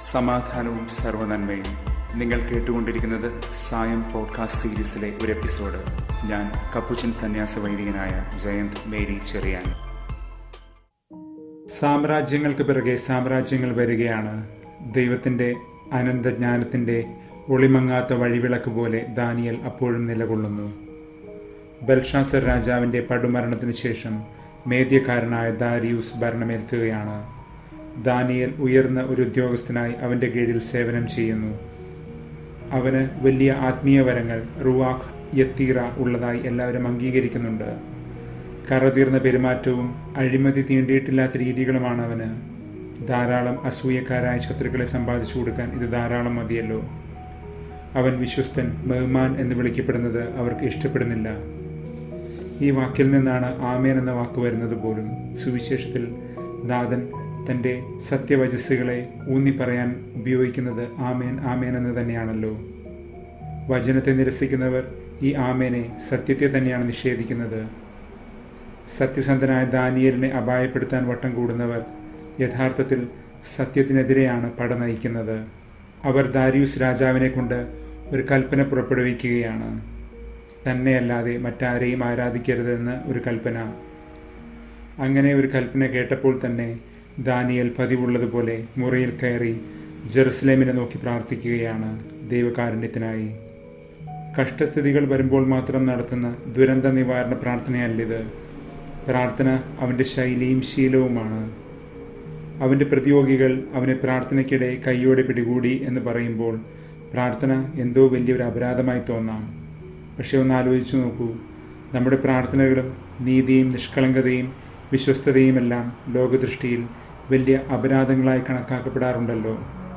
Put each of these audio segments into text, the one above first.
സമാധാനവും സർവനന്മയും നിങ്ങൾ കേട്ടുകൊണ്ടിരിക്കുന്നത് സായം പോഡ്കാസ്റ്റ് സീരീസിലെ ഒരു എപ്പിസോഡ് ഞാൻ കപ്പുച്ചൻ സന്യാസ വൈദികനായ ജയന്ത് മേരി ചെറിയാൻ സാമ്രാജ്യങ്ങൾക്ക് പിറകെ സാമ്രാജ്യങ്ങൾ വരികയാണ് ദൈവത്തിന്റെ അനന്തജ്ഞാനത്തിന്റെ ഒളിമങ്ങാത്ത വഴിവിളക്ക് പോലെ ദാനിയൽ അപ്പോഴും നിലകൊള്ളുന്നു ബൽഷാസർ രാജാവിന്റെ പടുമരണത്തിന് ശേഷം മേദ്യക്കാരനായ ദാരിയൂസ് ഭരണമേൽക്കുകയാണ് ദാനിയൽ ഉയർന്ന ഒരു ഉദ്യോഗസ്ഥനായി അവന്റെ കീഴിൽ സേവനം ചെയ്യുന്നു അവന് വലിയ ആത്മീയ വരങ്ങൾ റുവാഖ് യത്തീറ ഉള്ളതായി എല്ലാവരും അംഗീകരിക്കുന്നുണ്ട് കറതീർന്ന പെരുമാറ്റവും അഴിമതി തീണ്ടിയിട്ടില്ലാത്ത രീതികളുമാണ് അവന് ധാരാളം അസൂയക്കാരായ ശത്രുക്കളെ സമ്പാദിച്ചു കൊടുക്കാൻ ഇത് ധാരാളം മതിയല്ലോ അവൻ വിശ്വസ്തൻ ബഹുമാൻ എന്ന് വിളിക്കപ്പെടുന്നത് അവർക്ക് ഇഷ്ടപ്പെടുന്നില്ല ഈ വാക്കിൽ നിന്നാണ് ആമേൻ എന്ന വാക്ക് വരുന്നത് പോലും സുവിശേഷത്തിൽ നാഥൻ തൻ്റെ സത്യവചസ്സുകളെ ഊന്നി പറയാൻ ഉപയോഗിക്കുന്നത് ആമേൻ ആമേൻ എന്ന് തന്നെയാണല്ലോ വചനത്തെ നിരസിക്കുന്നവർ ഈ ആമേനെ സത്യത്തെ തന്നെയാണ് നിഷേധിക്കുന്നത് സത്യസന്ധനായ ദാനിയലിനെ അപായപ്പെടുത്താൻ വട്ടം കൂടുന്നവർ യഥാർത്ഥത്തിൽ സത്യത്തിനെതിരെയാണ് പട നയിക്കുന്നത് അവർ ദാരിയൂസ് രാജാവിനെ കൊണ്ട് ഒരു കൽപ്പന പുറപ്പെടുവിക്കുകയാണ് തന്നെയല്ലാതെ മറ്റാരെയും ആരാധിക്കരുതെന്ന് ഒരു കൽപ്പന അങ്ങനെ ഒരു കൽപ്പന കേട്ടപ്പോൾ തന്നെ ദാനിയൽ പതിവുള്ളതുപോലെ മുറിയിൽ കയറി ജെറുസലേമിനെ നോക്കി പ്രാർത്ഥിക്കുകയാണ് ദൈവകാരുണ്യത്തിനായി കഷ്ടസ്ഥിതികൾ വരുമ്പോൾ മാത്രം നടത്തുന്ന ദുരന്ത നിവാരണ പ്രാർത്ഥനയല്ലിത് പ്രാർത്ഥന അവൻ്റെ ശൈലിയും ശീലവുമാണ് അവൻ്റെ പ്രതിയോഗികൾ അവനെ പ്രാർത്ഥനയ്ക്കിടെ കൈയോടെ പിടികൂടി എന്ന് പറയുമ്പോൾ പ്രാർത്ഥന എന്തോ വലിയൊരു അപരാധമായി തോന്നാം പക്ഷെ ഒന്ന് ആലോചിച്ചു നോക്കൂ നമ്മുടെ പ്രാർത്ഥനകളും നീതിയും നിഷ്കളങ്കതയും വിശ്വസ്തതയുമെല്ലാം ലോകദൃഷ്ടിയിൽ വലിയ അപരാധങ്ങളായി കണക്കാക്കപ്പെടാറുണ്ടല്ലോ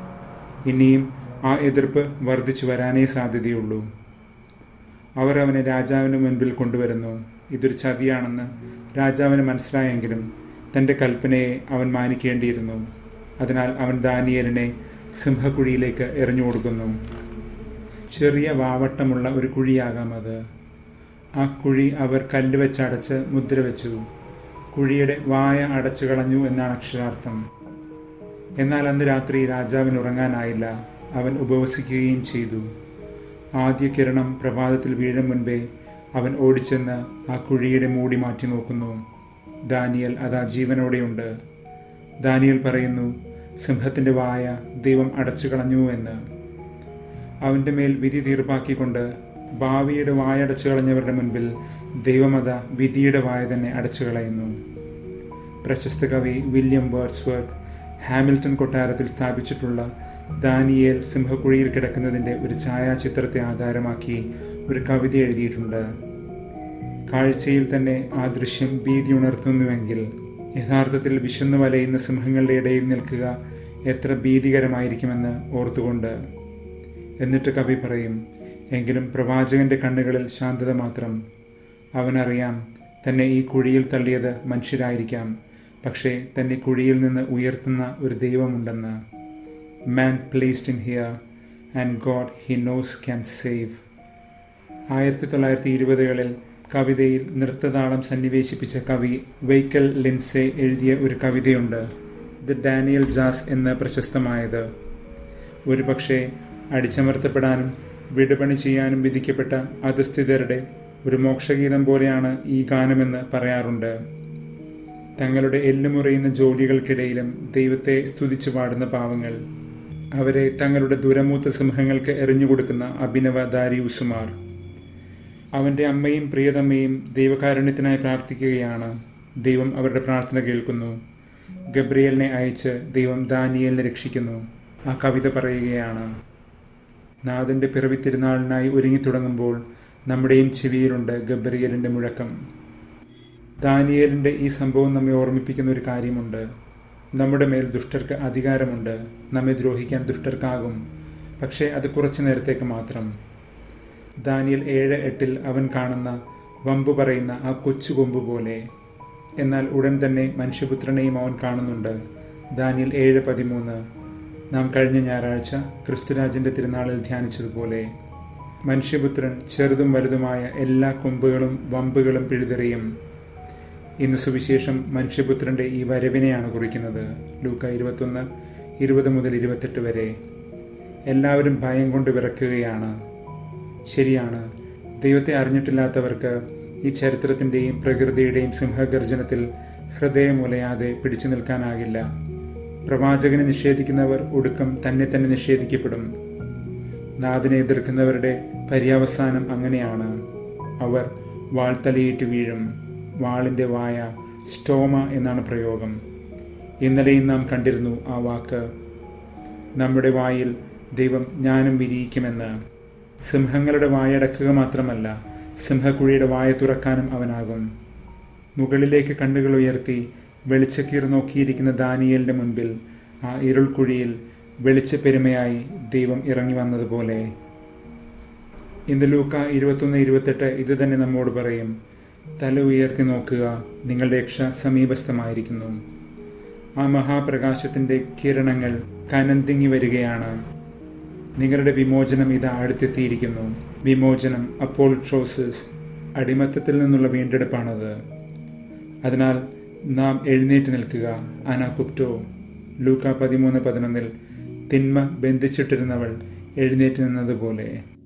ഇനിയും ആ എതിർപ്പ് വർദ്ധിച്ചു വരാനേ സാധ്യതയുള്ളൂ അവർ അവനെ രാജാവിന് മുൻപിൽ കൊണ്ടുവരുന്നു ഇതൊരു ചതിയാണെന്ന് രാജാവിന് മനസ്സിലായെങ്കിലും തൻ്റെ കൽപ്പനയെ അവൻ മാനിക്കേണ്ടിയിരുന്നു അതിനാൽ അവൻ ദാനിയലിനെ സിംഹക്കുഴിയിലേക്ക് എറിഞ്ഞു കൊടുക്കുന്നു ചെറിയ വാവട്ടമുള്ള ഒരു കുഴിയാകാം അത് ആ കുഴി അവർ കല്ല് വെച്ചടച്ച് മുദ്ര വെച്ചു കുഴിയുടെ വായ അടച്ചു കളഞ്ഞു എന്നാണ് അക്ഷരാർത്ഥം എന്നാൽ അന്ന് രാത്രി രാജാവിന് ഉറങ്ങാനായില്ല അവൻ ഉപവസിക്കുകയും ചെയ്തു ആദ്യ കിരണം പ്രഭാതത്തിൽ വീഴും മുൻപേ അവൻ ഓടിച്ചെന്ന് ആ കുഴിയുടെ മൂടി മാറ്റി നോക്കുന്നു ദാനിയൽ അതാ ജീവനോടെയുണ്ട് ദാനിയൽ പറയുന്നു സിംഹത്തിന്റെ വായ ദൈവം അടച്ചു കളഞ്ഞു എന്ന് അവന്റെ മേൽ വിധി തീർപ്പാക്കിക്കൊണ്ട് ഭാവിയുടെ വായ അടച്ചു കളഞ്ഞവരുടെ മുൻപിൽ ദൈവമത വിധിയുടെ വായ തന്നെ അടച്ചു കളയുന്നു പ്രശസ്ത കവി വില്യം വേർഡ്സ്വർത്ത് ഹാമിൽട്ടൺ കൊട്ടാരത്തിൽ സ്ഥാപിച്ചിട്ടുള്ള ദാനിയേൽ സിംഹക്കുഴിയിൽ കിടക്കുന്നതിന്റെ ഒരു ഛായാചിത്രത്തെ ആധാരമാക്കി ഒരു കവിത എഴുതിയിട്ടുണ്ട് കാഴ്ചയിൽ തന്നെ ആ ദൃശ്യം ഭീതി ഉണർത്തുന്നുവെങ്കിൽ യഥാർത്ഥത്തിൽ വിശന്നു വലയുന്ന സിംഹങ്ങളുടെ ഇടയിൽ നിൽക്കുക എത്ര ഭീതികരമായിരിക്കുമെന്ന് ഓർത്തുകൊണ്ട് എന്നിട്ട് കവി പറയും എങ്കിലും പ്രവാചകന്റെ കണ്ണുകളിൽ ശാന്തത മാത്രം അവനറിയാം തന്നെ ഈ കുഴിയിൽ തള്ളിയത് മനുഷ്യരായിരിക്കാം പക്ഷേ തന്നെ കുഴിയിൽ നിന്ന് ഉയർത്തുന്ന ഒരു ദൈവമുണ്ടെന്ന് man placed in here and God he knows can save ആയിരത്തി തൊള്ളായിരത്തി ഇരുപതുകളിൽ കവിതയിൽ നൃത്തതാളം സന്നിവേശിപ്പിച്ച കവി വെയ്ക്കൽ ലിൻസെ എഴുതിയ ഒരു കവിതയുണ്ട് ദ ഡാനിയൽ ജാസ് എന്ന് പ്രശസ്തമായത് ഒരു പക്ഷേ അടിച്ചമർത്തപ്പെടാനും വിടുപണി ചെയ്യാനും വിധിക്കപ്പെട്ട അധസ്ഥിതരുടെ ഒരു മോക്ഷഗീതം പോലെയാണ് ഈ ഗാനമെന്ന് പറയാറുണ്ട് തങ്ങളുടെ എല്ലുമുറിയുന്ന ജോലികൾക്കിടയിലും ദൈവത്തെ സ്തുതിച്ചു പാടുന്ന പാവങ്ങൾ അവരെ തങ്ങളുടെ ദുരമൂത്ത സിംഹങ്ങൾക്ക് എറിഞ്ഞുകൊടുക്കുന്ന അഭിനവ ദാരിയൂസുമാർ അവന്റെ അമ്മയും പ്രിയതമ്മയും ദൈവകാരുണ്യത്തിനായി പ്രാർത്ഥിക്കുകയാണ് ദൈവം അവരുടെ പ്രാർത്ഥന കേൾക്കുന്നു ഗബ്രിയലിനെ അയച്ച് ദൈവം ദാനിയലിനെ രക്ഷിക്കുന്നു ആ കവിത പറയുകയാണ് നാഥന്റെ പിറവി തിരുനാളിനായി ഒരുങ്ങി തുടങ്ങുമ്പോൾ നമ്മുടെയും ചെവിയിലുണ്ട് ഗബ്രിയലിന്റെ മുഴക്കം ദാനിയേലിന്റെ ഈ സംഭവം നമ്മെ ഓർമ്മിപ്പിക്കുന്ന ഒരു കാര്യമുണ്ട് നമ്മുടെ മേൽ ദുഷ്ടർക്ക് അധികാരമുണ്ട് നമ്മെ ദ്രോഹിക്കാൻ ദുഷ്ടർക്കാകും പക്ഷേ അത് കുറച്ചു നേരത്തേക്ക് മാത്രം ദാനിയൽ ഏഴ് എട്ടിൽ അവൻ കാണുന്ന വമ്പ് പറയുന്ന ആ കൊച്ചു കൊമ്പ് പോലെ എന്നാൽ ഉടൻ തന്നെ മനുഷ്യപുത്രനെയും അവൻ കാണുന്നുണ്ട് ദാനിയൽ ഏഴ് പതിമൂന്ന് നാം കഴിഞ്ഞ ഞായറാഴ്ച ക്രിസ്തുരാജന്റെ തിരുനാളിൽ ധ്യാനിച്ചതുപോലെ മനുഷ്യപുത്രൻ ചെറുതും വലുതുമായ എല്ലാ കൊമ്പുകളും വമ്പുകളും പിഴുതെറിയും ഇന്ന് സുവിശേഷം മനുഷ്യപുത്രന്റെ ഈ വരവിനെയാണ് കുറിക്കുന്നത് ലൂക്ക ഇരുപത്തൊന്ന് ഇരുപത് മുതൽ ഇരുപത്തെട്ട് വരെ എല്ലാവരും ഭയം കൊണ്ട് വിറക്കുകയാണ് ശരിയാണ് ദൈവത്തെ അറിഞ്ഞിട്ടില്ലാത്തവർക്ക് ഈ ചരിത്രത്തിൻ്റെയും പ്രകൃതിയുടെയും സിംഹഗർജനത്തിൽ ഹൃദയമുലയാതെ പിടിച്ചു നിൽക്കാനാകില്ല പ്രവാചകനെ നിഷേധിക്കുന്നവർ ഒടുക്കം തന്നെ തന്നെ നിഷേധിക്കപ്പെടും നാദിനെ എതിർക്കുന്നവരുടെ പര്യവസാനം അങ്ങനെയാണ് അവർ വാൾത്തലയേറ്റ് വീഴും വാളിൻ്റെ വായ സ്റ്റോമ എന്നാണ് പ്രയോഗം ഇന്നലെയും നാം കണ്ടിരുന്നു ആ വാക്ക് നമ്മുടെ വായിൽ ദൈവം ജ്ഞാനം വിരിയിക്കുമെന്ന് സിംഹങ്ങളുടെ വായടക്കുക മാത്രമല്ല സിംഹക്കുഴിയുടെ വായ തുറക്കാനും അവനാകും മുകളിലേക്ക് കണ്ണുകൾ ഉയർത്തി വെളിച്ചക്കീർ നോക്കിയിരിക്കുന്ന ദാനിയലിന്റെ മുൻപിൽ ആ ഇരുൾക്കുഴിയിൽ വെളിച്ചപ്പെരുമയായി ദൈവം ഇറങ്ങി വന്നതുപോലെ ഇന്ന് ലൂക്ക ഇരുപത്തൊന്ന് ഇരുപത്തെട്ട് ഇത് തന്നെ നമ്മോട് പറയും തല ഉയർത്തി നോക്കുക നിങ്ങളുടെ രക്ഷ സമീപസ്ഥമായിരിക്കുന്നു ആ മഹാപ്രകാശത്തിന്റെ കിരണങ്ങൾ കനന്തിങ്ങി വരികയാണ് നിങ്ങളുടെ വിമോചനം ഇത് അടുത്തെത്തിയിരിക്കുന്നു വിമോചനം അപ്പോൾ ട്രോസസ് അടിമത്തത്തിൽ നിന്നുള്ള വീണ്ടെടുപ്പാണത് അതിനാൽ നാം എഴുന്നേറ്റ് നിൽക്കുക അനാകുപ്റ്റോ ലൂക്ക പതിമൂന്ന് പതിനൊന്നിൽ തിന്മ ബന്ധിച്ചിട്ടിരുന്നവൾ എഴുന്നേറ്റ് നിന്നതുപോലെ